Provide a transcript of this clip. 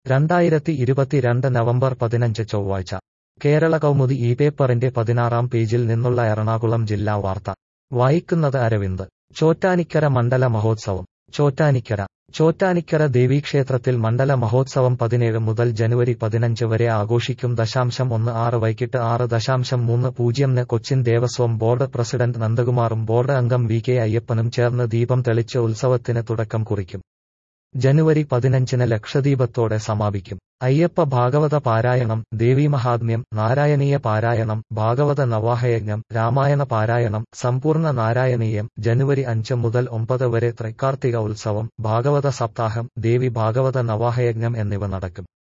രണ്ടായിരത്തി ഇരുപത്തിരണ്ട് നവംബർ പതിനഞ്ച് ചൊവ്വാഴ്ച കേരള കൗമുദി ഈ പേപ്പറിന്റെ പതിനാറാം പേജിൽ നിന്നുള്ള എറണാകുളം ജില്ലാ വാർത്ത വായിക്കുന്നത് അരവിന്ദ് ചോറ്റാനിക്കര മണ്ഡല മഹോത്സവം ചോറ്റാനിക്കര ചോറ്റാനിക്കര ദേവീക്ഷേത്രത്തിൽ മണ്ഡല മഹോത്സവം പതിനേഴ് മുതൽ ജനുവരി പതിനഞ്ച് വരെ ആഘോഷിക്കും ദശാംശം ഒന്ന് ആറ് വൈകിട്ട് ആറ് ദശാംശം മൂന്ന് പൂജ്യംന് കൊച്ചിൻ ദേവസ്വം ബോർഡ് പ്രസിഡന്റ് നന്ദകുമാറും ബോർഡ് അംഗം വി കെ അയ്യപ്പനും ചേർന്ന് ദീപം തെളിച്ച് ഉത്സവത്തിന് തുടക്കം കുറിക്കും ജനുവരി പതിനഞ്ചിന് ലക്ഷദീപത്തോടെ സമാപിക്കും അയ്യപ്പ ഭാഗവത പാരായണം ദേവീമഹാത്മ്യം നാരായണീയ പാരായണം ഭാഗവത നവാഹയജ്ഞം രാമായണ പാരായണം സമ്പൂർണ്ണ നാരായണീയം ജനുവരി അഞ്ച് മുതൽ ഒമ്പത് വരെ ത്രൈക്കാർത്തിക ഉത്സവം ഭാഗവത സപ്താഹം ദേവി ഭാഗവത നവാഹയജ്ഞം എന്നിവ നടക്കും